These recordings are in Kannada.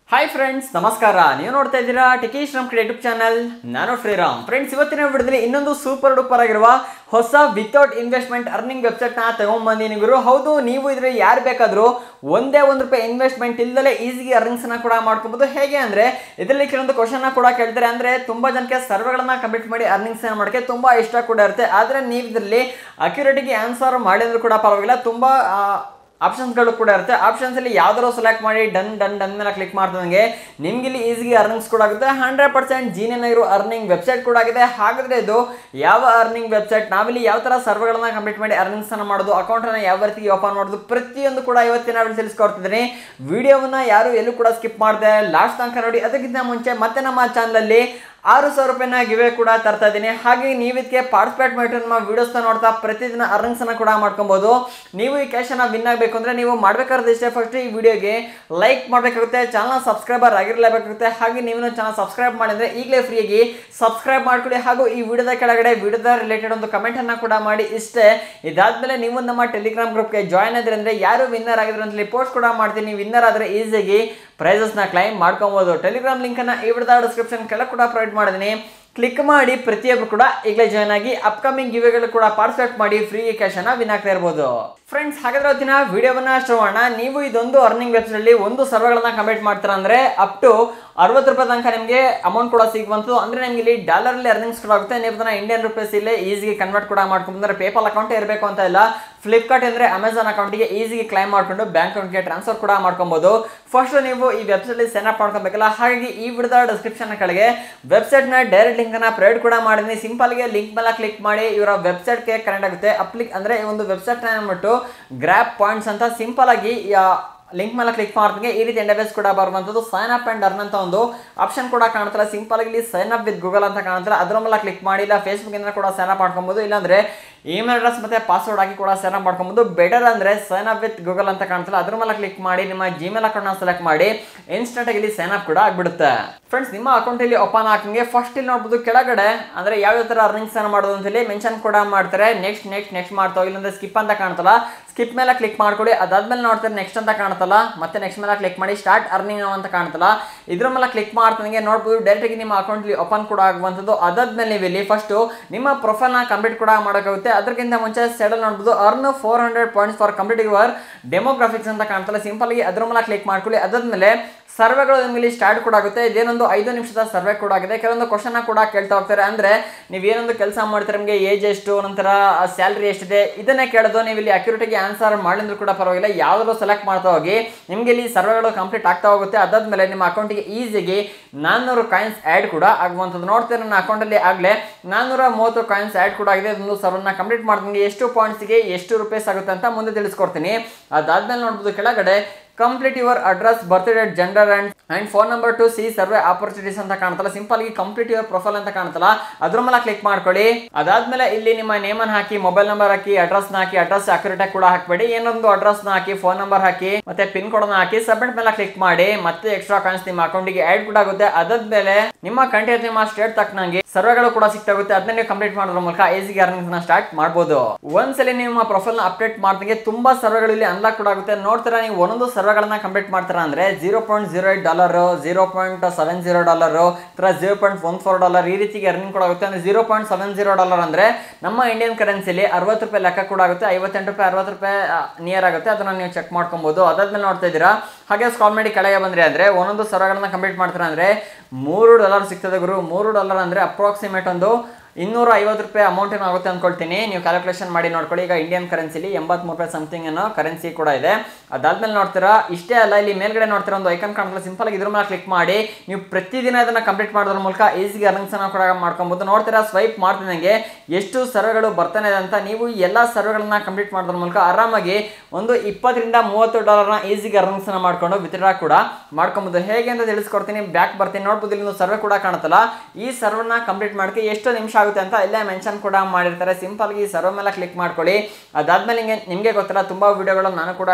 ಹಾಯ್ ಫ್ರೆಂಡ್ಸ್ ನಮಸ್ಕಾರ ನೀವು ನೋಡ್ತಾ ಇದ್ದೀರಾ ಟಿಕೇಶ್ ನಮ್ ಯೂಟ್ಯೂಬ್ ಚಾನಲ್ ನಾನು ಶ್ರೀರಾಮ್ ಫ್ರೆಂಡ್ಸ್ ಇವತ್ತಿನ ವಿಡಿಯೋದಲ್ಲಿ ಇನ್ನೊಂದು ಸೂಪರ್ ಡೂಪರ್ ಆಗಿರುವ ಹೊಸ ವಿತೌಟ್ ಇನ್ವೆಸ್ಟ್ಮೆಂಟ್ ಅರ್ನಿಂಗ್ ವೆಬ್ಸೈಟ್ ನ ತಗೊಂಡ್ಬಂದಿನಿ ಗುರು ಹೌದು ನೀವು ಇದ್ರೆ ಯಾರು ಬೇಕಾದರೂ ಒಂದೇ ಒಂದು ರೂಪಾಯಿ ಇನ್ವೆಸ್ಟ್ಮೆಂಟ್ ಇಲ್ದಲೆ ಈಸಿಗೆ ಅರ್ನಿಂಗ್ಸ್ ನ ಕೂಡ ಮಾಡ್ಕೋಬಹುದು ಹೇಗೆ ಅಂದ್ರೆ ಇದರಲ್ಲಿ ಕೆಲವೊಂದು ಕ್ವಶನ್ ಕೂಡ ಕೇಳ್ತಾರೆ ಅಂದ್ರೆ ತುಂಬಾ ಜನಕ್ಕೆ ಸರ್ವೆಗಳನ್ನ ಕಂಪ್ಲೀಟ್ ಮಾಡಿ ಅರ್ನಿಂಗ್ಸ್ ಮಾಡೋಕ್ಕೆ ತುಂಬಾ ಇಷ್ಟ ಕೂಡ ಇರುತ್ತೆ ಆದ್ರೆ ನೀವು ಇದರಲ್ಲಿ ಅಕ್ಯುರೇಟಿಗೆ ಆನ್ಸರ್ ಮಾಡಿದ್ರು ಕೂಡ ಪರವಾಗಿಲ್ಲ ತುಂಬಾ ಆ, ಆಪ್ಷನ್ಸ್ಗಳು ಕೂಡ ಇರುತ್ತೆ ಆಪ್ಷನ್ಸ್ ಅಲ್ಲಿ ಯಾವ್ದಾರು ಸೆಲೆಕ್ಟ್ ಮಾಡಿ ಡನ್ ಡನ್ ಡನ್ ಮೇಲೆ ಕ್ಲಿಕ್ ಮಾಡ್ದಂಗೆ ನಿಮ್ಗೆ ಇಲ್ಲಿ ಈಸಿಗೆ ಅರ್ನಿಂಗ್ಸ್ ಕೂಡ ಆಗುತ್ತೆ ಹಂಡ್ರೆಡ್ ಪರ್ಸೆಂಟ್ ಜೀನಿಯನ್ ಆಗಿರೋ ಅರ್ನಿಂಗ್ ವೆಬ್ಸೈಟ್ ಕೂಡ ಆಗಿದೆ ಹಾಗಾದ್ರೆ ಇದು ಯಾವ ಅರ್ನಿಂಗ್ ವೆಬ್ಸೈಟ್ ನಾವಿಲ್ಲಿ ಯಾವ ತರ ಸರ್ವೆಗಳನ್ನ ಕಂಪ್ಲೀಟ್ ಮಾಡಿ ಅರ್ನಿಂಗ್ಸ್ ಅನ್ನ ಮಾಡೋದು ಅಕೌಂಟ್ ಅನ್ನ ಯಾವ ರೀತಿ ಓಪನ್ ಮಾಡೋದು ಪ್ರತಿಯೊಂದು ಕೂಡ ಇವತ್ತಿನ ವಿಡಿಯೋ ತಿಳಿಸ್ಕೊಡ್ತಿದ್ದೀನಿ ವಿಡಿಯೋವನ್ನ ಯಾರು ಎಲ್ಲೂ ಕೂಡ ಸ್ಕಿಪ್ ಮಾಡದೆ ಲಾಸ್ಟ್ ತನಕ ನೋಡಿ ಅದಕ್ಕಿಂತ ಮುಂಚೆ ಮತ್ತೆ ನಮ್ಮ ಚಾನಲ್ ಅಲ್ಲಿ ಆರು ಸಾವಿರ ರೂಪಾಯಿನ ಗಿವೆ ಕೂಡ ತರ್ತಾ ಇದ್ದೀನಿ ಹಾಗೆ ನೀವು ಇದಕ್ಕೆ ಪಾರ್ಟಿಸಿಪೇಟ್ ಮಾಡಿ ನಮ್ಮ ವಿಡಿಯೋಸ್ನ ನೋಡ್ತಾ ಪ್ರತಿದಿನ ಅರ್ನಿಂಗ್ಸ್ ಅನ್ನ ಕೂಡ ಮಾಡ್ಕೊಬಹುದು ನೀವು ಈ ಕ್ಯಾಶ್ ಅನ್ನ ವಿನ್ ಆಗಬೇಕು ಅಂದ್ರೆ ನೀವು ಮಾಡ್ಬೇಕಾದ್ರೆ ಇಷ್ಟೇ ಫಸ್ಟ್ ಈ ವಿಡಿಯೋಗೆ ಲೈಕ್ ಮಾಡಬೇಕಾಗುತ್ತೆ ಚಾನಲ್ ಸಬ್ಸ್ಕ್ರೈಬರ್ ಆಗಿರಲೇಬೇಕಾಗುತ್ತೆ ಹಾಗೆ ನೀವು ಚಾನಲ್ ಸಬ್ಸ್ಕ್ರೈಬ್ ಮಾಡಿದ್ರೆ ಈಗಲೇ ಫ್ರೀಯಾಗಿ ಸಬ್ಸ್ಕ್ರೈಬ್ ಮಾಡ್ಕೊಳ್ಳಿ ಹಾಗೂ ಈ ವಿಡಿಯೋದ ಕೆಳಗಡೆ ವಿಡಿಯೋದ ರಿಲೇಟೆಡ್ ಒಂದು ಕಮೆಂಟ್ ಅನ್ನ ಕೂಡ ಮಾಡಿ ಇಷ್ಟೇ ಇದಾದ್ಮೇಲೆ ನೀವು ನಮ್ಮ ಟೆಲಿಗ್ರಾಮ್ ಗ್ರೂಪ್ಗೆ ಜಾಯ್ನ್ ಆದ್ರೆ ಅಂದ್ರೆ ಯಾರು ವಿನ್ನರ್ ಆಗಿದ್ರು ಅಂತ ಪೋಸ್ಟ್ ಕೂಡ ಮಾಡ್ತೀನಿ ವಿನ್ನರ್ ಆದ್ರೆ ಈಸಿಯಾಗಿ ಪ್ರೈಸಸ್ನ ಕ್ಲೈಮ್ ಮಾಡ್ಕೊಬೋದು ಟೆಲಿಗ್ರಾಮ್ ಲಿಂಕನ್ನು ಈ ವಿಡಿಯೋದ ಡಿಸ್ಕ್ರಿಪ್ಷನ್ ಕೆಳಗೆ ಕೂಡ ಪ್ರೊವೈಡ್ ಮಾಡಿದ್ದೀನಿ ಕ್ಲಿಕ್ ಮಾಡಿ ಪ್ರತಿಯೊಬ್ಬರು ಕೂಡ ಈಗಲೇ ಜಾಯ್ನ್ ಆಗಿ ಅಪ್ಕಮಿಂಗ್ ಗಿವೆಗಳು ಕೂಡ ಪಾರ್ಟಿಸಿಪೇಟ್ ಮಾಡಿ ಫ್ರೀ ಕ್ಯಾಶ್ ಅನ್ನ ವಿನ್ ಆಗ್ತಾ ಇರ್ಬೋದು ಫ್ರೆಂಡ್ಸ್ ಹಾಗಾದ್ರೆ ಇವತ್ತಿನ ವಿಡಿಯೋವನ್ನ ಶುರು ಮಾಡೋಣ ನೀವು ಇದೊಂದು ಅರ್ನಿಂಗ್ ವೆಬ್ಸೈಟ್ ಅಲ್ಲಿ ಒಂದು ಸರ್ವೆಗಳನ್ನ ಕಂಪ್ಲೀಟ್ ಮಾಡ್ತೀರಾ ಅಂದ್ರೆ ಅಪ್ ಟು ಅರವತ್ತು ರೂಪಾಯಿ ತನಕ ನಿಮಗೆ ಅಮೌಂಟ್ ಕೂಡ ಸಿಗುವಂತು ಅಂದ್ರೆ ನಿಮಗೆ ಇಲ್ಲಿ ಡಾಲರ್ ಅಲ್ಲಿ ಅರ್ನಿಂಗ್ಸ್ ಕೂಡ ಆಗುತ್ತೆ ನೀವು ಅದನ್ನ ಇಂಡಿಯನ್ ರುಪೀಸ್ ಇಲ್ಲೇ ಈಸಿಗೆ ಕನ್ವರ್ಟ್ ಕೂಡ ಮಾಡ್ಕೊಂಡು ಅಂದ್ರೆ ಪೇಪಲ್ ಅಕೌಂಟ್ ಇರಬೇಕು ಅಂತ ಇಲ್ಲ ಫ್ಲಿಪ್ಕಾರ್ಟ್ ಅಂದ್ರೆ ಅಮೆಝಾನ್ ಅಕೌಂಟ್ಗೆ ಈಸಿಗೆ ಕ್ಲೈಮ್ ಮಾಡ್ಕೊಂಡು ಬ್ಯಾಂಕ್ ಅಕೌಂಟ್ಗೆ ಟ್ರಾನ್ಸ್ಫರ್ ಕೂಡ ಮಾಡ್ಕೊಬಹುದು ಫಸ್ಟ್ ನೀವು ಈ ವೆಬ್ಸೈಟ್ ಸೈನ್ ಅಪ್ ಮಾಡ್ಕೊಬೇಕಲ್ಲ ಹಾಗಾಗಿ ಈ ವಿಡಿಯೋದ ಡಿಸ್ಕ್ರಿಪ್ಷನ್ ಕೆಳಗೆ ವೆಬ್ಸೈಟ್ ನ ಡೈರೆಕ್ಟ್ ಲಿಂಕ್ ಅನ್ನ ಪ್ರೊವೈಡ್ ಕೂಡ ಮಾಡಿದ್ದೀನಿ ಸಿಂಪಲ್ ಗೆ ಲಿಂಕ್ ಮೇಲೆ ಕ್ಲಿಕ್ ಮಾಡಿ ಇವರ ವೆಬ್ಸೈಟ್ ಗೆ ಕನೆಕ್ಟ್ ಆಗುತ್ತೆ ಅಪ್ಲಿಕ್ ಅಂದ್ರೆ ಈ ಒಂದು ವೆಬ್ಸೈಟ್ ನ ಏನ್ಬಿಟ್ಟು ಗ್ರಾಪ್ ಪಾಯಿಂಟ್ಸ್ ಅಂತ ಸಿಂಪಲ್ ಆಗಿ ಲಿಂಕ್ ಮೇಲೆ ಕ್ಲಿಕ್ ಮಾಡ್ದಂಗೆ ಈ ರೀತಿ ಇಂಟರ್ಫೇಸ್ ಕೂಡ ಬರುವಂಥದ್ದು ಸೈನ್ ಅಪ್ ಅಂಡ್ ಅರ್ನ್ ಅಂತ ಒಂದು ಆಪ್ಷನ್ ಕೂಡ ಕಾಣ್ತಲ್ಲ ಸಿಂಪಲ್ ಆಗಿ ಸೈನ್ ಅಪ್ ವಿತ್ ಗೂಗಲ್ ಅಂತ ಕಾಣ್ತಲ್ಲ ಅದ್ರ ಮೇಲೆ ಕ್ಲಿಕ್ ಮಾಡಿ ಇಲ್ಲ ಫೇಸ್ಬುಕ್ ಇಂದ ಕೂಡ ಸೈನ್ ಅಪ್ ಮಾಡ್ಕೊಬಹುದು ಇಲ್ಲಾಂದ್ರೆ ಇಮೇಲ್ ಅಡ್ರೆಸ್ ಮತ್ತೆ ಪಾಸ್ವರ್ಡ್ ಹಾಕಿ ಕೂಡ ಸೈನ್ ಅಪ್ ಮಾಡ್ಕೊಬಹುದು ಬೆಟರ್ ಅಂದ್ರೆ ಸೈನ್ ಅಪ್ ವಿತ್ ಗೂಗಲ್ ಅಂತ ಕಾಣ್ತಲ್ಲ ಅದ್ರ ಮೇಲೆ ಕ್ಲಿಕ್ ಮಾಡಿ ನಿಮ್ಮ ಜಿಮೇಲ್ ಅಕೌಂಟ್ ನ ಸೆಲೆಕ್ಟ್ ಮಾಡಿ ಇನ್ಸ್ಟೆಂಟ್ ಆಗಿ ಇಲ್ಲಿ ಸೈನ್ ಅಪ್ ಕೂಡ ಆಗ್ಬಿಡುತ್ತೆ ಫ್ರೆಂಡ್ಸ್ ನಿಮ್ಮ ಅಕೌಂಟ್ ಇಲ್ಲಿ ಓಪನ್ ಹಾಕಂಗೆ ಫಸ್ಟ್ ಇಲ್ಲಿ ನೋಡ್ಬೋದು ಕೆಳಗಡೆ ಅಂದ್ರೆ ಯಾವ ಯಾವ ತರ ಅರ್ನಿಂಗ್ಸ್ ಅನ್ನ ಮಾಡೋದು ಅಂತ ಹೇಳಿ ಮೆನ್ಷನ್ ಕೂಡ ಮಾಡ್ತಾರೆ ನೆಕ್ಸ್ಟ್ ನೆಕ್ಸ್ಟ್ ನೆಕ್ಸ್ಟ್ ಮಾಡ್ತಾವ ಇಲ್ಲಂದ್ರೆ ಸ್ಕಿಪ್ ಅಂತ ಕಾಣ್ತಲ್ಲ ಸ್ಕಿಪ್ ಮೇಲೆ ಕ್ಲಿಕ್ ಮಾಡ್ಕೊಳ್ಳಿ ಅದಾದ್ಮೇಲೆ ನೋಡ್ತಾರೆ ನೆಕ್ಸ್ಟ್ ಅಂತ ಕಾಣ್ತಲ್ಲ ಮತ್ತೆ ನೆಕ್ಸ್ಟ್ ಮೇಲೆ ಕ್ಲಿಕ್ ಮಾಡಿ ಸ್ಟಾರ್ಟ್ ಅರ್ನಿಂಗ್ ಅಂತ ಕಾಣ್ತಲ್ಲ ಇದ್ರ ಮೇಲೆ ಕ್ಲಿಕ್ ಮಾಡ್ತಂಗೆ ನೋಡ್ಬೋದು ಡೈರೆಕ್ಟ್ ಆಗಿ ನಿಮ್ಮ ಅಕೌಂಟ್ ಓಪನ್ ಕೂಡ ಆಗುವಂಥದ್ದು ಅದಾದ್ಮೇಲೆ ನೀವು ಇಲ್ಲಿ ಫಸ್ಟ್ ನಿಮ್ಮ ಪ್ರೊಫೈಲ್ ನ ಕಂಪ್ಲೀಟ್ ಕೂಡ ಮಾಡೋಕ್ಕಾಗುತ್ತೆ ಅದಕ್ಕಿಂತ ಮುಂಚೆ ಸೈಡಲ್ಲಿ ನೋಡ್ಬೋದು earn four hundred points for complete your demographics ಅಂತ ಕಾಣ್ತಲ್ಲ ಸಿಂಪಲ್ ಆಗಿ ಅದ್ರ ಮೇಲೆ ಕ್ಲಿಕ್ ಮಾಡ್ಕೊಳ್ಳಿ ಅದಾದ್ಮೇಲೆ ಸರ್ವೆಗಳು ನಿಮಗೆ ಸ್ಟಾರ್ಟ್ ಕೂಡ ಆಗುತ್ತೆ ಇದೇನೊಂದು ಐದು ನಿಮಿಷದ ಸರ್ವೆ ಕೂಡ ಆಗಿದೆ ಕೆಲವೊಂದು ಕ್ವಶನ್ ಕೂಡ ಕೇಳ್ತಾ ಹೋಗ್ತಾರೆ ಅಂದ್ರೆ ನೀವು ಏನೊಂದು ಕೆಲಸ ಮಾಡ್ತಾರೆ ನಿಮಗೆ ಏಜ್ ಎಷ್ಟು ನಂತರ ಸ್ಯಾಲ್ರಿ ಎಷ್ಟಿದೆ ಇದನ್ನೇ ಕೇಳೋದು ನೀವು ಇಲ್ಲಿ ಅಕ್ಯುರೇಟಿಗೆ ಆನ್ಸರ್ ಮಾಡಿದ್ರು ಕೂಡ ಪರವಾಗಿಲ್ಲ ಯಾವ್ದಾದ್ರು ಸೆಲೆಕ್ಟ್ ಮಾಡ್ತಾ ಹೋಗಿ ನಿಮಗೆ ಇಲ್ಲಿ ಸರ್ವೆಗಳು ಕಂಪ್ಲೀಟ್ ಆಗ್ತಾ ಹೋಗುತ್ತೆ ಅದಾದ್ಮೇಲೆ ನಿಮ್ಮ ಅಕೌಂಟಿಗೆ ಈಸಿಗೆ ನಾನ್ನೂರು ಕಾಯಿನ್ಸ್ ಆ್ಯಡ್ ಕೂಡ ಆಗುವಂಥದ್ದು ನೋಡ್ತೀರ ನನ್ನ ಅಕೌಂಟಲ್ಲಿ ಆಗಲೇ ನಾನ್ನೂರ ಮೂವತ್ತು ಕಾಯಿನ್ಸ್ ಆ್ಯಡ್ ಕೂಡ ಆಗಿದೆ ಅದೊಂದು ಸರ್ವನ್ನ ಕಂಪ್ಲೀಟ್ ಮಾಡ್ದಂಗೆ ಎಷ್ಟು ಪಾಯಿಂಟ್ಸ್ಗೆ ಎಷ್ಟು ರುಪೀಸ್ ಆಗುತ್ತೆ ಅಂತ ಮುಂದೆ ತಿಳಿಸ್ಕೊಡ್ತೀನಿ ಅದಾದ್ಮೇಲೆ ನೋಡ್ಬೋದು ಕೆಳಗಡೆ complete your address birth date gender and and phone number to see survey opportunities ಅಂತ ಕಾಣ್ತಲ್ಲ ಸಿಂಪಲ್ ಆಗಿ ಕಂಪ್ಲೀಟ್ ಯುವರ್ ಪ್ರೊಫೈಲ್ ಅಂತ ಕಾಣ್ತಲ್ಲ ಅದ್ರ ಮೇಲೆ ಕ್ಲಿಕ್ ಮಾಡ್ಕೊಳ್ಳಿ ಅದಾದ್ಮೇಲೆ ಇಲ್ಲಿ ನಿಮ್ಮ ನೇಮ್ ಅನ್ನು ಹಾಕಿ ಮೊಬೈಲ್ ನಂಬರ್ ಹಾಕಿ ಅಡ್ರೆಸ್ ನ ಹಾಕಿ ಅಡ್ರೆಸ್ ಅಕ್ಯುರೇಟ್ ಆಗಿ ಕೂಡ ಹಾಕಬೇಡಿ ಏನೊಂದು ಅಡ್ರೆಸ್ ನ ಹಾಕಿ ಫೋನ್ ನಂಬರ್ ಹಾಕಿ ಮತ್ತೆ ಪಿನ್ ಕೋಡ್ ಹಾಕಿ ಸಬ್ಮಿಟ್ ಮೇಲೆ ಕ್ಲಿಕ್ ಮಾಡಿ ಮತ್ತೆ ಎಕ್ಸ್ಟ್ರಾ ಕಾಯಿನ್ಸ್ ನಿಮ್ಮ ಅಕೌಂಟಿಗೆ ಆಡ್ ಕೂಡ ಆಗುತ್ತೆ ಅದಾದ್ಮೇಲೆ ನಿಮ್ಮ ಕಂಟೆಂಟ್ ನಿಮ್ಮ ಸ್ಟೇಟ್ ತಕ್ಕನಂಗೆ ಸರ್ವೆಗಳು ಕೂಡ ಸಿಗ್ತಾಗುತ್ತೆ ಅದನ್ನ ನೀವು ಕಂಪ್ಲೀಟ್ ಮಾಡೋದ್ರ ಮೂಲಕ ಈಸಿಗೆ ಅರ್ನಿಂಗ್ಸ್ ನ ಸ್ಟಾರ್ಟ್ ಮಾಡಬಹುದು ಒಂದ್ಸಲಿ ನಿಮ್ಮ ಪ್ರೊಫೈಲ್ ನ ಅಪ್ಡೇಟ್ ಮಾಡ್ದಂಗೆ ತುಂಬಾ ಸರ್ವೆಗಳು ಇಲ್ಲಿ ಅನ್ಲಾಕ್ ಕೂಡ ಆಗುತ್ತೆ ನೋಡ್ತೀರಾ ನೀವು ಒಂದೊಂದು ಸರ್ವೆಗಳನ್ನ ಕಂಪ್ಲೀಟ್ ಮಾಡ್ತೀರಾ ಅಂದ್ರೆ zero point zero eight dollar zero point seven zero dollar ತರ zero point one four dollar ಈ ರೀತಿಗೆ ಅರ್ನಿಂಗ್ ಕೂಡ ಆಗುತ್ತೆ ಅಂದ್ರೆ zero point seven zero dollar ಅಂದ್ರೆ ನಮ್ಮ ಇಂಡಿಯನ್ ಕರೆನ್ಸಿಲಿ ಅರವತ್ತು ರೂಪಾಯಿ ಲೆಕ್ಕ ಕೂಡ ಆಗುತ್ತೆ ಐವತ್ತೆಂಟು ರೂಪಾಯಿ ಅರವತ್ತು ರೂಪಾಯಿ ನಿಯರ್ ಆಗುತ್ತೆ ಅದನ್ನ ನೀವು ಚೆಕ್ ಮಾಡ್ಕೊಬಹುದು ಅದಾದ್ಮೇಲೆ ನೋಡ್ತಾ ಇದ್ದೀರಾ ಹಾಗೆ ಸ್ಕಾಲ್ ಮಾಡಿ ಕೆಳಗೆ ಬಂದ್ರೆ ಅಂದ್ರೆ ಒಂದೊಂದು ಸರ್ವೆಗಳನ್ನ ಕಂಪ್ಲೀಟ್ ಮಾಡ್ತೀರಾ ಅಂದ್ರೆ ಮೂರು ಡಾಲರ್ ಸಿಗ್ತದೆ ಗುರು ಮೂರು ಡಾಲರ್ ಅಂದ್ರೆ ಅಪ್ರಾಕ್ಸಿಮೇಟ್ ಒಂದು ಇನ್ನೂರ ಐವತ್ತು ರೂಪಾಯಿ ಅಮೌಂಟ್ ಏನೋ ಆಗುತ್ತೆ ಅನ್ಕೊಳ್ತೀನಿ ನೀವು ಕ್ಯಾಲ್ಕುಲೇಷನ್ ಮಾಡಿ ನೋಡ್ಕೊಳ್ಳಿ ಈಗ ಇಂಡಿಯನ್ ಕರೆನ್ಸಿಲಿ ಎಂಬತ್ಮೂರು ರೂಪಾಯಿ ಸಮಥಿಂಗ್ ಏನೋ ಕರೆನ್ಸಿ ಕೂಡ ಇದೆ ಅದಾದ್ಮೇಲೆ ನೋಡ್ತೀರಾ ಇಷ್ಟೇ ಅಲ್ಲ ಇಲ್ಲಿ ಮೇಲ್ಗಡೆ ನೋಡ್ತೀರಾ ಒಂದು ಐಕನ್ ಕಾಣ್ತಲ್ಲ ಸಿಂಪಲ್ ಆಗಿ ಇದ್ರ ಮೇಲೆ ಕ್ಲಿಕ್ ಮಾಡಿ ನೀವು ಪ್ರತಿದಿನ ಇದನ್ನ ಕಂಪ್ಲೀಟ್ ಮಾಡೋದ್ರ ಮೂಲಕ ಈಸಿಗೆ ಅರ್ನಿಂಗ್ಸ್ ಅನ್ನ ಕೂಡ ಮಾಡ್ಕೊಬಹುದು ನೋಡ್ತೀರಾ ಸ್ವೈಪ್ ಮಾಡ್ತಿದಂಗೆ ಎಷ್ಟು ಸರ್ವೆಗಳು ಬರ್ತಾನೆ ಇದೆ ಅಂತ ನೀವು ಎಲ್ಲ ಸರ್ವೆಗಳನ್ನ ಕಂಪ್ಲೀಟ್ ಮಾಡೋದ್ರ ಮೂಲಕ ಆರಾಮಾಗಿ ಒಂದು ಇಪ್ಪತ್ತರಿಂದ ಮೂವತ್ತು ಡಾಲರ್ನ ಈಸಿಗೆ ಅರ್ನಿಂಗ್ಸ್ ಅನ್ನ ಮಾಡ್ಕೊಂಡು ವಿತ್ಡ್ರಾ ಕೂಡ ಮಾಡ್ಕೊಬಹುದು ಹೇಗೆ ಅಂತ ತಿಳಿಸ್ಕೊಡ್ತೀನಿ ಬ್ಯಾಕ್ ಬರ್ತೀನಿ ನೋಡ್ಬೋದು ಇಲ್ಲಿ ಒಂದು ಸರ್ವೆ ಕೂಡ ಕಾಣುತ್ತಲ್ಲ ಈ ಸರ್ವನ್ನ ಕಂಪ್ಲೀಟ್ ಮಾಡೋಕೆ ಎಷ್ಟು ನಿಮಿಷ ಆಗುತ್ತೆ ಅಂತ ಇಲ್ಲೇ ಮೆನ್ಷನ್ ಕೂಡ ಮಾಡಿರ್ತಾರೆ ಸಿಂಪಲ್ ಆಗಿ ಸರ್ವ ಮೇಲೆ ಕ್ಲಿಕ್ ಮಾಡ್ಕೊಳ್ಳಿ ಅದಾದ್ಮೇಲೆ ನಿಮಗೆ ನಿಮಗೆ ಗೊತ್ತಿಲ್ಲ ತುಂಬಾ ವಿಡಿಯೋಗಳು ನಾನು ಕೂಡ ಹೇಳಿದ್ದೀನಿ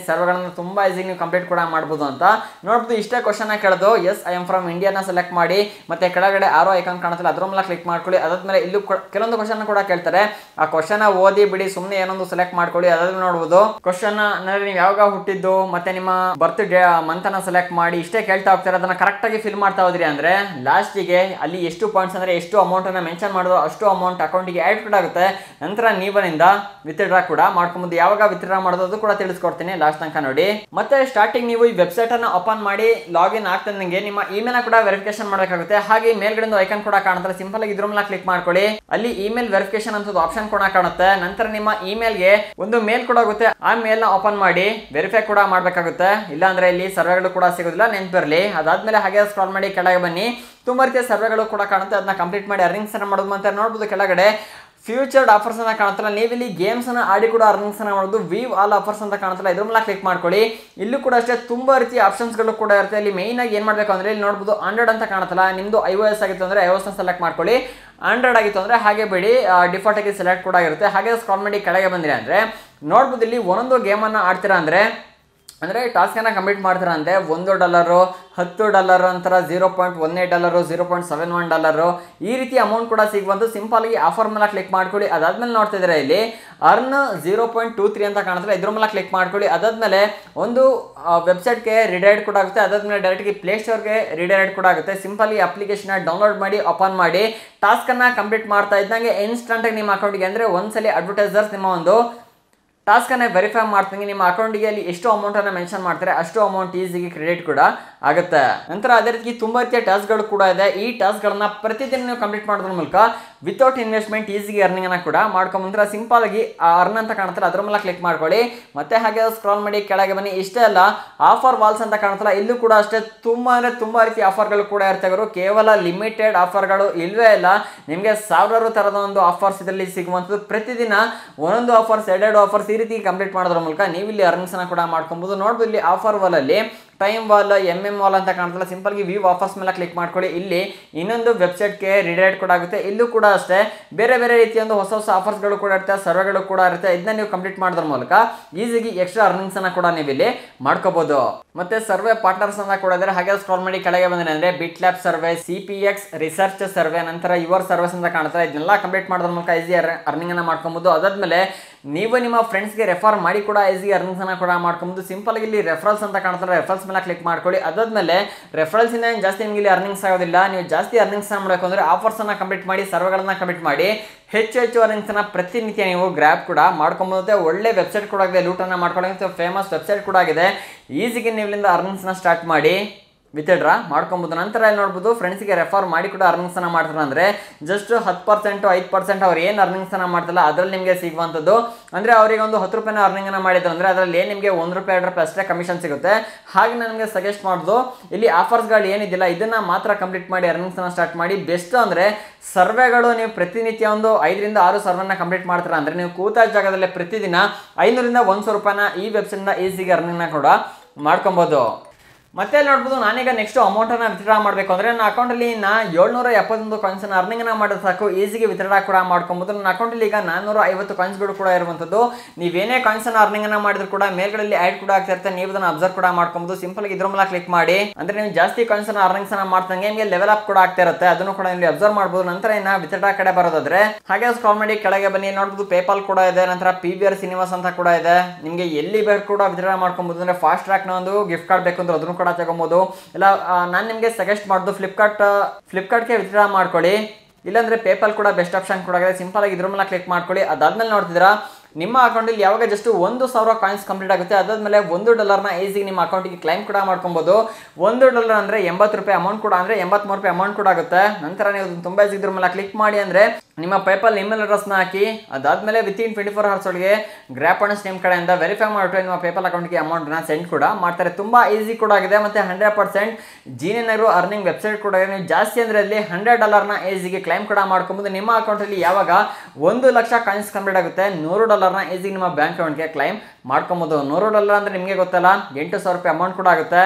ಸರ್ವೆಗಳನ್ನು ತುಂಬ ಈಸಿ ನೀವು ಕಂಪ್ಲೀಟ್ ಕೂಡ ಮಾಡ್ಬೋದು ಅಂತ ನೋಡ್ಬೋದು ಇಷ್ಟೇ ಕ್ವಶನ್ ಕೇಳೋದು ಎಸ್ ಐ ಎಮ್ ಫ್ರಮ್ ಇಂಡಿಯಾನ ಸೆಲೆಕ್ಟ್ ಮಾಡಿ ಮತ್ತೆ ಕೆಳಗಡೆ ಆರೋ ಐಕಾನ್ ಕಾಣುತ್ತಲ್ಲ ಅದ್ರ ಮೇಲೆ ಕ್ಲಿಕ್ ಮಾಡ್ಕೊಳ್ಳಿ ಅದಾದ್ಮೇಲೆ ಇಲ್ಲೂ ಕೂಡ- ಕೆಲವೊಂದು ಕ್ವಶನ್ ಕೂಡ ಕೇಳ್ತಾರೆ ಆ ಕ್ವಶನ್ ಓದಿ ಬಿಡಿ ಸುಮ್ಮನೆ ಏನೊಂದು ಸೆಲೆಕ್ಟ್ ಮಾಡ್ಕೊಳ್ಳಿ ಅದಾದ್ಮೇಲೆ ನೋಡ್ಬೋದು ಕ್ವಶನ್ ಅಂದ್ರೆ ನೀವು ಯಾವಾಗ ಹುಟ್ಟಿದ್ದು ಮತ್ತೆ ನಿಮ್ಮ ಬರ್ತ್ ಡೇ ಮಂತ್ ಅನ್ನ ಸೆಲೆಕ್ಟ್ ಮಾಡಿ ಇಷ್ಟೇ ಕೇಳ್ತಾ ಹೋಗ್ತಾರೆ ಅದನ್ನ ಕರೆಕ್ಟ್ ಆಗಿ ಫಿಲ್ ಮಾಡ್ತಾ ಹೋದ್ರಿ ಅಂದ್ರೆ ಲಾಸ್ಟಿಗೆ ಅಲ್ಲಿ ಎಷ್ಟು ಪಾಯಿಂಟ್ಸ್ ಅಂದ್ರೆ ಎಷ್ಟು ಅಮೌಂಟ್ ಅನ್ನ ಮೆನ್ಷನ್ ಮಾಡಿದ್ರು ಅಷ್ಟು ಅಮೌಂಟ್ ಅಕೌಂಟಿಗೆ ಆಡ್ ಕೂಡ ಆಗುತ್ತೆ ನಂತರ ನೀವನಿಂದ ವಿತ್ಡ್ರಾ ಕೂಡ ಮಾಡ್ಕೊಂಬೋದು ಯಾವಾಗ ವಿತ್ಡ್ರಾ ಮಾಡೋದು ಅದು ಕೂಡ ತಿಳಿಸ್ಕೊಡ್ತೀನಿ ಲಾಸ್ಟ್ ತನಕ ನೋಡಿ ಮತ್ತೆ ಸ್ಟಾರ್ಟಿಂಗ್ ನೀವು ಈ ವೆಬ್ಸೈಟ್ ಅನ್ನ ಓಪನ್ ಮಾಡಿ ಲಾಗಿನ್ ಆಗ್ತಂಗೆ ನಿಮ್ಮ ಇಮೇಲ್ ಕೂಡ ವೆರಿಫಿಕೇಶನ್ ಮಾಡಬೇಕಾಗುತ್ತೆ ಹಾಗೆ ಮೇಲ್ಗಡೆ ಒಂದು ಐಕನ್ ಕೂಡ ಕಾಣುತ್ತೆ ಸಿಂಪಲ್ ಆಗಿ ಇದ್ರ ಮೇಲೆ ಕ್ಲಿಕ್ ಮಾಡ್ಕೊಳ್ಳಿ ಅಲ್ಲಿ ಇಮೇಲ್ ವೆರಿಫಿಕೇಶನ್ ಅಂತ ಆಪ್ಷನ್ ಕೂಡ ಕಾಣುತ್ತೆ ನಂತರ ನಿಮ್ಮ ಇಮೇಲ್ಗೆ ಒಂದು ಮೇಲ್ ಕೂಡ ಆಗುತ್ತೆ ಆ ಮೇಲ್ ನ ಓಪನ್ ಮಾಡಿ ವೆರಿಫೈ ಕೂಡ ಮಾಡ್ಬೇಕಾಗುತ್ತೆ ಇಲ್ಲ ಅಂದ್ರೆ ಇಲ್ಲಿ ಸರ್ವೆಗಳು ಕೂಡ ಸಿಗೋದಿಲ್ಲ ನೆನ್ಪಿರ್ಲಿ ಅದಾದ್ಮೇಲೆ ಹಾಗೆ ಸ್ಕ್ರಾಲ್ ಮಾಡಿ ಕೆಳಗೆ ಬನ್ನಿ ತುಂಬಾ ರೀತಿಯ ಸರ್ವೆಗಳು ಕೂಡ ಕಾಣುತ್ತೆ ಅದನ್ನ ಕಂಪ್ಲೀಟ್ ಮಾಡಿ ಅರ್ನಿಂಗ್ಸ್ ಅನ್ನ ಮಾಡೋದು ಅಂತ ನೋಡ್ಬೋದು ಕೆಳಗಡೆ ಫ್ಯೂಚರ್ಡ್ ಆಫರ್ಸ್ ಅನ್ನ ಕಾಣುತ್ತಲ್ಲ ನೀವು ಇಲ್ಲಿ ಗೇಮ್ಸ್ ಅನ್ನ ಆಡಿ ಕೂಡ ಅರ್ನಿಂಗ್ಸ್ ಅನ್ನ ಮಾಡೋದು ವೀವ್ ಆಲ್ ಆಫರ್ಸ್ ಅಂತ ಕಾಣುತ್ತಲ್ಲ ಇದ್ರ ಮೇಲೆ ಕ್ಲಿಕ್ ಮಾಡ್ಕೊಳ್ಳಿ ಇಲ್ಲೂ ಕೂಡ ಅಷ್ಟೇ ತುಂಬಾ ರೀತಿಯ ಆಪ್ಷನ್ಸ್ಗಳು ಕೂಡ ಇರುತ್ತೆ ಇಲ್ಲಿ ಮೈನ್ ಆಗಿ ಏನ್ ಮಾಡ್ಬೇಕು ಅಂದ್ರೆ ಇಲ್ಲಿ ನೋಡ್ಬೋದು ಆಂಡ್ರಾಯ್ಡ್ ಅಂತ ಕಾಣುತ್ತಲ್ಲ ನಿಮ್ದು ಐ ಓ ಎಸ್ ಆಗಿತ್ತು ಅಂದ್ರೆ ಐ ನ ಸೆಲೆಕ್ಟ್ ಮಾಡ್ಕೊಳ್ಳಿ ಆಂಡ್ರಾಯ್ಡ್ ಆಗಿತ್ತು ಅಂದ್ರೆ ಹಾಗೆ ಬಿಡಿ ಡಿಫಾಲ್ಟ್ ಆಗಿ ಸೆಲೆಕ್ಟ್ ಕೂಡ ಇರುತ್ತೆ ಹಾಗೆ ಸ್ಕಾಲ್ ಮಾಡಿ ಕೆಳಗೆ ಬಂದಿರಿ ಅಂದ್ರೆ ನೋಡ್ಬೋದು ಇಲ್ಲಿ ಒಂದೊಂದು ಗೇಮ್ ಅನ್ನ ಆಡ್ತೀರಾ ಅಂದ್ರೆ ಅಂದರೆ ಟಾಸ್ಕನ್ನು ಕಂಪ್ಲೀಟ್ ಮಾಡ್ತೀರಾ ಅಂದರೆ ಒಂದು ಡಾಲರು ಹತ್ತು ಡಾಲರ್ ಅಂತರ zero point one eight dollar zero point seven one dollar ಈ ರೀತಿ ಅಮೌಂಟ್ ಕೂಡ ಸಿಗುವಂತು ಸಿಂಪಲ್ ಆಗಿ ಆಫರ್ ಮೇಲೆ ಕ್ಲಿಕ್ ಮಾಡ್ಕೊಳ್ಳಿ ಅದಾದ್ಮೇಲೆ ನೋಡ್ತಿದ್ರೆ ಇಲ್ಲಿ earn zero point two three ಅಂತ ಕಾಣುತ್ತೆ ಇದ್ರ ಮೇಲೆ ಕ್ಲಿಕ್ ಮಾಡ್ಕೊಳ್ಳಿ ಅದಾದ್ಮೇಲೆ ಒಂದು ವೆಬ್ಸೈಟ್ಗೆ ರಿಡೈರೆಕ್ಟ್ ಕೂಡ ಆಗುತ್ತೆ ಅದಾದ್ಮೇಲೆ ಡೈರೆಕ್ಟ್ಗೆ ಪ್ಲೇಸ್ಟೋರ್ಗೆ ರಿಡೈರೆಕ್ಟ್ ಕೂಡ ಆಗುತ್ತೆ ಸಿಂಪಲ್ ಈ ಅಪ್ಲಿಕೇಶನ್ ಡೌನ್ಲೋಡ್ ಮಾಡಿ ಓಪನ್ ಮಾಡಿ ಟಾಸ್ಕನ್ನು ಕಂಪ್ಲೀಟ್ ಮಾಡ್ತಾ ಇದ್ದಂಗೆ ಇನ್ಸ್ಟಂಟಾಗಿ ನಿಮ್ಮ ಅಕೌಂಟ್ಗೆ ಅಂದರೆ ಒಂದ್ಸಲಿ ಅಡ್ವರ್ಟೈಸರ್ಸ್ ನಿಮ್ಮ ಒಂದು ಟಾಸ್ಕನ್ನು ವೆರಿಫೈ ಮಾಡ್ತೀನಿ ನಿಮ್ಮ ಅಕೌಂಟಿಗೆ ಅಲ್ಲಿ ಎಷ್ಟು ಅಮೌಂಟನ್ನು ಮೆನ್ಷನ್ ಮಾಡ್ತಾರೆ ಅಷ್ಟು ಅಮೌಂಟ್ ಈಸಿಗೆ ಕ್ರೆಡಿಟ್ ಕೂಡ ಆಗುತ್ತೆ ನಂತರ ಅದೇ ರೀತಿ ತುಂಬ ರೀತಿಯ ಟಾಸ್ಕ್ಗಳು ಕೂಡ ಇದೆ ಈ ಟಾಸ್ಕ್ಗಳನ್ನ ಪ್ರತಿದಿನ ನೀವು ಕಂಪ್ಲೀಟ್ ಮಾಡೋದ್ರ ಮೂಲಕ ವಿತೌಟ್ ಇನ್ವೆಸ್ಟ್ಮೆಂಟ್ ಈಸಿಗೆ ಅರ್ನಿಂಗನ್ನು ಕೂಡ ಮಾಡ್ಕೊಂಬಂದ್ರೆ ಸಿಂಪಲ್ ಆಗಿ ಆ ಅರ್ನ್ ಅಂತ ಕಾಣುತ್ತಲ್ಲ ಅದ್ರ ಮೇಲೆ ಕ್ಲಿಕ್ ಮಾಡ್ಕೊಳ್ಳಿ ಮತ್ತೆ ಹಾಗೆ ಸ್ಕ್ರಾಲ್ ಮಾಡಿ ಕೆಳಗೆ ಬನ್ನಿ ಇಷ್ಟೇ ಅಲ್ಲ ಆಫರ್ ವಾಲ್ಸ್ ಅಂತ ಕಾಣುತ್ತಲ್ಲ ಇಲ್ಲೂ ಕೂಡ ಅಷ್ಟೇ ತುಂಬ ಅಂದರೆ ತುಂಬ ರೀತಿಯ ಆಫರ್ಗಳು ಕೂಡ ಇರ್ತವೆ ಇವರು ಕೇವಲ ಲಿಮಿಟೆಡ್ ಆಫರ್ಗಳು ಇಲ್ವೇ ಇಲ್ಲ ನಿಮಗೆ ಸಾವಿರಾರು ಥರದ ಒಂದು ಆಫರ್ಸ್ ಇದರಲ್ಲಿ ಸಿಗುವಂಥದ್ದು ಪ್ರತಿದಿನ ಒಂದೊಂದು ಆಫರ್ಸ್ ಎರಡೆರಡು ಆಫರ್ಸ್ ಈ ರೀತಿ ಕಂಪ್ಲೀಟ್ ಮಾಡೋದ್ರ ಮೂಲಕ ನೀವು ಇಲ್ಲಿ ಅರ್ನಿಂಗ್ಸ್ನ ಕೂಡ ಮಾಡ್ಕೊಬೋದು ನೋಡ್ಬೋದು ಇಲ್ಲಿ ಆಫರ್ ವಾಲಲ್ಲಿ time wall M M wall ಅಂತ ಕಾಣ್ತಲ್ಲ ಸಿಂಪಲ್ಗೆ ವ್ಯೂ ಆಫರ್ಸ್ ಮೇಲೆ ಕ್ಲಿಕ್ ಮಾಡ್ಕೊಳ್ಳಿ ಇಲ್ಲಿ ಇನ್ನೊಂದು ವೆಬ್ಸೈಟ್ಗೆ ರಿಡೈರೆಕ್ಟ್ ಕೂಡ ಆಗುತ್ತೆ ಇಲ್ಲೂ ಕೂಡ ಅಷ್ಟೇ ಬೇರೆ ಬೇರೆ ರೀತಿಯ ಒಂದು ಹೊಸ ಹೊಸ ಆಫರ್ಸ್ಗಳು ಕೂಡ ಇರುತ್ತೆ ಸರ್ವೆಗಳು ಕೂಡ ಇರುತ್ತೆ ಇದನ್ನ ನೀವು ಕಂಪ್ಲೀಟ್ ಮಾಡೋದ್ರ ಮೂಲಕ ಈಸಿಗೆ ಎಕ್ಸ್ಟ್ರಾ ಅರ್ನಿಂಗ್ಸ್ ಅನ್ನ ಕೂಡ ನೀವು ಇಲ್ಲಿ ಮಾಡ್ಕೋಬಹುದು ಮತ್ತೆ ಸರ್ವೆ ಪಾರ್ಟ್ನರ್ಸ್ ಅಂತ ಕೂಡ ಇದ್ದಾರೆ ಹಾಗೆ ಸ್ಕ್ರಾಲ್ ಮಾಡಿ ಕೆಳಗೆ ಬಂದ್ರೆ ಅಂದ್ರೆ bit lab survey C P X research survey ನಂತರ ಯುವರ್ ಸರ್ವಿಸ್ ಅಂತ ಕಾಣುತ್ತೆ ಇದನ್ನೆಲ್ಲ ಕಂಪ್ಲೀಟ್ ಮಾಡೋದ್ರ ಮೂಲಕ ಈಸಿ ಅರ್ನಿಂಗ್ ಅನ್ನ ಮಾಡ್ಕೊಬಹುದು ಅದಾದ್ಮೇಲೆ ನೀವು ನಿಮ್ಮ ಫ್ರೆಂಡ್ಸ್ಗೆ ರೆಫರ್ ಮಾಡಿ ಕೂಡ ಈಸಿ ಅರ್ನಿಂಗ್ಸ್ ಅನ್ನ ಕೂಡ ಮಾಡ್ಕೊಬಹುದು ಸಿಂಪಲ್ ಆಗಿ ಇಲ್ಲಿ ರೆಫರಲ್ಸ್ ಅಂತ ಕಾಣ್ತಾರೆ ರೆಫರಲ್ಸ್ ಮೇಲೆ ಕ್ಲಿಕ್ ಮಾಡ್ಕೊಳ್ಳಿ ಅದಾದ್ಮೇಲೆ ರೆಫರಲ್ಸ್ ಇಂದ ಏನ್ ಜಾಸ್ತಿ ನಿಮಗೆ ಇಲ್ಲಿ ಅರ್ನಿಂಗ್ಸ್ ಆಗೋದಿಲ್ಲ ನೀವು ಜಾಸ್ತಿ ಅರ್ನಿಂಗ್ಸ್ ಮಾಡಬೇಕು ಅಂದ್ರೆ ಆಫರ್ಸ್ ಅನ್ನ ಕಂಪ್ಲೀಟ್ ಮಾಡಿ ಸರ್ವೆಗಳನ್ನ ಕಂಪ್ಲೀಟ್ ಮಾಡಿ ಹೆಚ್ಚು ಹೆಚ್ಚು ಅರ್ನಿಂಗ್ಸ್ ಅನ್ನ ಪ್ರತಿನಿತ್ಯ ನೀವು ಗ್ರ್ಯಾಬ್ ಕೂಡ ಮಾಡ್ಕೊಬೋದು ಒಳ್ಳೆ ವೆಬ್ಸೈಟ್ ಕೂಡ ಆಗಿದೆ ಲೂಟನ್ನ ಮಾಡ್ಕೊಳ್ಳೋಕೆ ಫೇಮಸ್ ವೆಬ್ಸೈಟ್ ಕೂಡ ಆಗಿದೆ ಈಸಿಗೆ ನೀವು ಇಲ್ಲಿಂದ ಅರ್ನಿಂಗ್ಸ್ ನ ಸ್ಟಾರ್ಟ್ ಮಾಡಿ ವಿತ್ಡ್ರಾ ಮಾಡ್ಕೊಬೋದು ನಂತರ ಇಲ್ಲಿ ನೋಡ್ಬೋದು ಫ್ರೆಂಡ್ಸ್ಗೆ ರೆಫರ್ ಮಾಡಿ ಕೂಡ ಅರ್ನಿಂಗ್ಸ್ ಅನ್ನ ಮಾಡ್ತಾರೆ ಅಂದ್ರೆ ಜಸ್ಟ್ ಹತ್ತು ಪರ್ಸೆಂಟ್ ಐದು ಪರ್ಸೆಂಟ್ ಅವ್ರು ಏನು ಅರ್ನಿಂಗ್ಸ್ ಅನ್ನ ಮಾಡ್ತಲ್ಲ ಅದ್ರಲ್ಲಿ ನಿಮಗೆ ಸಿಗುವಂಥದ್ದು ಅಂದ್ರೆ ಅವರಿಗೆ ಒಂದು ಹತ್ತು ರೂಪಾಯಿನ ಅರ್ನಿಂಗ್ ಅನ್ನ ಮಾಡಿದ್ರು ಅಂದ್ರೆ ಅದರಲ್ಲಿ ಏನು ನಿಮಗೆ ಒಂದು ರೂಪಾಯಿ ಎರಡು ರೂಪಾಯಿ ಅಷ್ಟೇ ಕಮಿಷನ್ ಸಿಗುತ್ತೆ ಹಾಗೆ ನಾನು ನಿಮಗೆ ಸಜೆಸ್ಟ್ ಮಾಡೋದು ಇಲ್ಲಿ ಆಫರ್ಸ್ಗಳು ಏನಿದಿಲ್ಲ ಇದನ್ನ ಮಾತ್ರ ಕಂಪ್ಲೀಟ್ ಮಾಡಿ ಅರ್ನಿಂಗ್ಸ್ ಅನ್ನ ಸ್ಟಾರ್ಟ್ ಮಾಡಿ ಬೆಸ್ಟ್ ಅಂದ್ರೆ ಸರ್ವೆಗಳು ನೀವು ಪ್ರತಿನಿತ್ಯ ಒಂದು ಐದರಿಂದ ಆರು ಸರ್ವೆನ ಕಂಪ್ಲೀಟ್ ಮಾಡ್ತೀರಾ ಅಂದ್ರೆ ನೀವು ಕೂತ ಜಾಗದಲ್ಲೇ ಪ್ರತಿದಿನ ಐನೂರಿಂದ ಒಂದು ಸಾವಿರ ರೂಪಾಯಿನ ಈ ವೆಬ್ಸೈಟ್ನ ಈಸಿಗೆ ಅರ್ನಿಂಗ್ನ ಕೂಡ ಮಾಡ್ಕೊಬೋದು ಮತ್ತೆ ಇಲ್ಲಿ ನೋಡ್ಬೋದು ನಾನೀಗ ನೆಕ್ಸ್ಟ್ ಅಮೌಂಟನ್ನು ವಿತ್ಡ್ರಾ ಮಾಡಬೇಕು ಅಂದರೆ ನನ್ನ ಅಕೌಂಟಲ್ಲಿ ನಾ ಏಳ್ನೂರ ಎಪ್ಪತ್ತೊಂದು ಕಾಯಿನ್ಸನ್ನು ಅರ್ನಿಂಗ್ನ ಮಾಡಿದ್ರೆ ಸಾಕು ಈಸಿಗೆ ವಿತ್ಡ್ರಾ ಕೂಡ ಮಾಡ್ಕೊಬೋದು ನನ್ನ ಅಕೌಂಟಲ್ಲಿ ಈಗ ನಾನ್ನೂರ ಐವತ್ತು ಕಾಯಿನ್ಸ್ಗಳು ಕೂಡ ಇರುವಂಥದ್ದು ನೀವೇನೇ ಕಾಯಿನ್ಸನ್ನು ಅರ್ನಿಂಗನ್ನು ಮಾಡಿದ್ರು ಕೂಡ ಮೇಲ್ಗಡೆಯಲ್ಲಿ ಆ್ಯಡ್ ಕೂಡ ಆಗ್ತಾ ಇರುತ್ತೆ ನೀವು ಅದನ್ನು ಅಬ್ಸರ್ವ್ ಕೂಡ ಮಾಡ್ಕೊಬೋದು ಸಿಂಪಲ್ ಇದ್ರ ಮೇಲೆ ಕ್ಲಿಕ್ ಮಾಡಿ ಅಂದರೆ ನೀವು ಜಾಸ್ತಿ ಕಾಯಿನ್ಸನ್ನು ಅರ್ನಿಂಗ್ಸನ್ನು ಮಾಡ್ತಂಗೆ ನಿಮಗೆ ಲೆವೆಲ್ ಅಪ್ ಕೂಡ ಆಗ್ತಾ ಇರುತ್ತೆ ಅದನ್ನು ಕೂಡ ಇಲ್ಲಿ ಅಬ್ಸರ್ವ್ ಮಾಡ್ಬೋದು ನಂತರ ಇನ್ನು ವಿತ್ಡ್ರಾ ಕಡೆ ಬರೋದಾದ್ರೆ ಹಾಗೆ ಸ್ಕ್ರಾಲ್ ಮಾಡಿ ಕೆಳಗೆ ಬನ್ನಿ ನೋಡ್ಬೋದು ಪೇಪಾಲ್ ಕೂಡ ಇದೆ ನಂತರ ಪಿ ಬಿ ಆರ್ ಸಿನಿಮಾಸ್ ಅಂತ ಕೂಡ ಇದೆ ನಿಮಗೆ ಎಲ್ಲಿ ಬೇಕು ಕೂಡ ವಿತ್ಡ್ರಾ ಮಾಡ್ಕೊಬೋದು ಅಂದರೆ ಫಾಸ್ಟ್ ಟ್ರ್ಯಾಕ್ನ ಒಂದು ಗಿಫ್ಟ್ ಕಾರ್ಡ್ ಬೇಕು ಅಂದ್ರೆ ಅದನ್ನು ಕೂಡ ತಗೊಬೋದು ಇಲ್ಲ ನಾನು ನಿಮಗೆ ಸಜೆಸ್ಟ್ ಮಾಡೋದು ಫ್ಲಿಪ್ಕಾರ್ಟ್ ಫ್ಲಿಪ್ಕಾರ್ಟ್ಗೆ ವಿತ್ಡ್ರಾ ಮಾಡ್ಕೊಳ್ಳಿ ಇಲ್ಲಾಂದ್ರೆ ಪೇಪಲ್ ಕೂಡ ಬೆಸ್ಟ್ ಆಪ್ಷನ್ ಕೂಡ ಆಗಿದೆ ಸಿಂಪಲ್ ಆಗಿ ಇದ್ರ ಮೇಲೆ ಕ್ಲಿಕ್ ಮಾಡ್ಕೊಳ್ಳಿ ಅದಾದ್ಮೇಲೆ ನೋಡ್ತಿದ್ದೀರಾ ನಿಮ್ಮ ಅಕೌಂಟಲ್ಲಿ ಯಾವಾಗ ಜಸ್ಟ್ ಒಂದು ಸಾವಿರ ಕಾಯಿನ್ಸ್ ಕಂಪ್ಲೀಟ್ ಆಗುತ್ತೆ ಅದಾದ್ಮೇಲೆ ಒಂದು ಡಾಲರ್ನ ಈಸಿಗೆ ನಿಮ್ಮ ಅಕೌಂಟಿಗೆ ಕ್ಲೈಮ್ ಕೂಡ ಮಾಡ್ಕೊಬೋದು ಒಂದು ಡಾಲರ್ ಅಂದರೆ ಎಂಬತ್ತು ರೂಪಾಯಿ ಅಮೌಂಟ್ ಕೂಡ ಅಂದರೆ ಎಂಬತ್ಮೂರು ರೂಪಾಯಿ ಅಮೌಂಟ್ ಕೂಡ ಆಗುತ್ತೆ ನಂತರ ನೀವು ಅದನ್ನ ತುಂಬ ಈಸಿ ಇದ್ರ ಮೇಲೆ ಕ್ಲಿಕ್ ಮಾಡಿ ಅಂದರೆ ನಿಮ್ಮ ಪೇಪಲ್ ಇಮೇಲ್ ಅಡ್ರೆಸ್ನ ಹಾಕಿ ಅದಾದ್ಮೇಲೆ ವಿತಿನ್ ಟ್ವೆಂಟಿ ಫೋರ್ ಅವರ್ಸ್ ಒಳಗೆ ಗ್ರ್ಯಾಪ್ ಅಣ್ಣ ನಿಮ್ಮ ಕಡೆಯಿಂದ ವೆರಿಫೈ ಮಾಡಿಬಿಟ್ಟು ನಿಮ್ಮ ಪೇಪಲ್ ಅಕೌಂಟ್ಗೆ ಅಮೌಂಟ್ನ ಸೆಂಡ್ ಕೂಡ ಮಾಡ್ತಾರೆ ತುಂಬ ಈಸಿ ಕೂಡ ಆಗಿದೆ ಮತ್ತು ಹಂಡ್ರೆಡ್ ಪರ್ಸೆಂಟ್ ಜೀನಿನರು ಅರ್ನಿಂಗ್ ವೆಬ್ಸೈಟ್ ಕೂಡ ಇದೆ ನೀವು ಜಾಸ್ತಿ ಅಂದರೆ ಅಲ್ಲಿ ಹಂಡ್ರೆಡ್ ಡಾಲರ್ನ ಈಸಿಗೆ ಕ್ಲೈಮ್ ಕೂಡ ಮಾಡ್ಕೊಬೋದು ನಿಮ್ಮ ಅಕೌಂಟಲ್ಲಿ ಯಾವಾಗ ಒಂದು ಲಕ್ಷ ಕಾಯಿನ್ಸ್ ಕಂಪ್ಲೀಟ್ ಆಗುತ್ತೆ ನೂರು ಡಾಲರ್ನ ಈಸಿಗೆ ನಿಮ್ಮ ಬ್ಯಾಂಕ್ ಅಕೌಂಟ್ಗೆ ಕ್ಲೈಮ್ ಮಾಡ್ಕೊಬೋದು ನೂರು ಡಾಲರ್ ಅಂದರೆ ನಿಮಗೆ ಗೊತ್ತಲ್ಲ ಎಂಟು ಸಾವಿರ ರೂಪಾಯಿ ಅಮೌಂಟ್ ಕೂಡ ಆಗುತ್ತೆ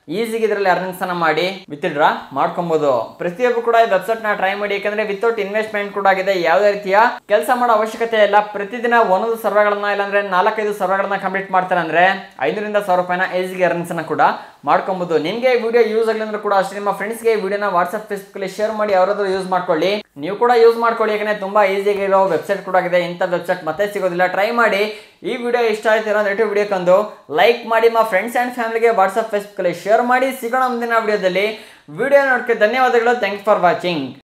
ಈಸಿಗೆ ಇದರಲ್ಲಿ ಅರ್ನಿಂಗ್ಸ್ ಅನ್ನ ಮಾಡಿ ವಿತ್ಡ್ರಾ ಮಾಡ್ಕೊಬಹುದು ಪ್ರತಿಯೊಬ್ಬರು ಕೂಡ ಈ ವೆಬ್ಸೈಟ್ ನ ಟ್ರೈ ಮಾಡಿ ಯಾಕಂದ್ರೆ ವಿತೌಟ್ ಇನ್ವೆಸ್ಟ್ಮೆಂಟ್ ಕೂಡ ಆಗಿದೆ ಯಾವುದೇ ರೀತಿಯ ಕೆಲಸ ಮಾಡೋ ಅವಶ್ಯಕತೆ ಇಲ್ಲ ಪ್ರತಿದಿನ ಒಂದೊಂದು ಸರ್ವೆಗಳನ್ನ ಇಲ್ಲಾಂದ್ರೆ ನಾಲ್ಕೈದು ಸರ್ವೆಗಳನ್ನ ಕಂಪ್ಲೀಟ್ ಮಾಡ್ತಾರೆ ಅಂದ್ರೆ ಐನೂರಿಂದ ಸಾವಿರ ರೂಪಾಯಿನ ಈಸಿಗೆ ಅರ್ನಿಂಗ್ಸ್ ಅನ್ನ ಕೂಡ ಮಾಡ್ಕೊಬಹುದು ನಿಮ್ಗೆ ವಿಡಿಯೋ ಯೂಸ್ ಆಗಲಿ ಅಂದ್ರೆ ಕೂಡ ಅಷ್ಟೇ ನಿಮ್ಮ ಫ್ರೆಂಡ್ಸ್ಗೆ ವಿಡಿಯೋನ ವಾಟ್ಸ್ಆಪ್ ಫೇಸ್ಬುಕ್ ಅಲ್ಲಿ ಶೇರ್ ಮಾಡಿ ಅವರಾದ್ರೂ ಯೂಸ್ ಮಾಡ್ಕೊಳ್ಳಿ ನೀವು ಕೂಡ ಯೂಸ್ ಮಾಡ್ಕೊಳ್ಳಿ ಯಾಕಂದ್ರೆ ತುಂಬಾ ಈಸಿಯಾಗಿ ಇರೋ ವೆಬ್ಸೈಟ್ ಕೂಡ ಆಗಿದೆ ಇಂಥ ವೆಬ್ಸೈಟ್ ಮತ್ತೆ ಸಿಗೋದಿಲ್ಲ ಟ್ರೈ ಮಾಡಿ ಈ ವಿಡಿಯೋ ಇಷ್ಟ ಆಯ್ತಿರೋ ನೆಗೆಟಿವ್ ವಿಡಿಯೋಕ್ಕೊಂದು ಲೈಕ್ ಮಾಡಿ ನಿಮ್ಮ ಫ್ರೆಂಡ್ಸ್ ಆ್ಯಂಡ್ ಫ್ಯಾಮಿಲಿಗೆ ವಾಟ್ಸಪ್ ಫೇಸ್ಬುಕ್ ಅಲ್ಲಿ ಶೇರ್ ಮಾಡಿ ಸಿಗೋಣ ಮುಂದಿನ ವಿಡಿಯೋದಲ್ಲಿ ವಿಡಿಯೋ ನೋಡಕ್ಕೆ ಧನ್ಯವಾದಗಳು ಥ್ಯಾಂಕ್ಸ್ ಫಾರ್ ವಾಚಿಂಗ್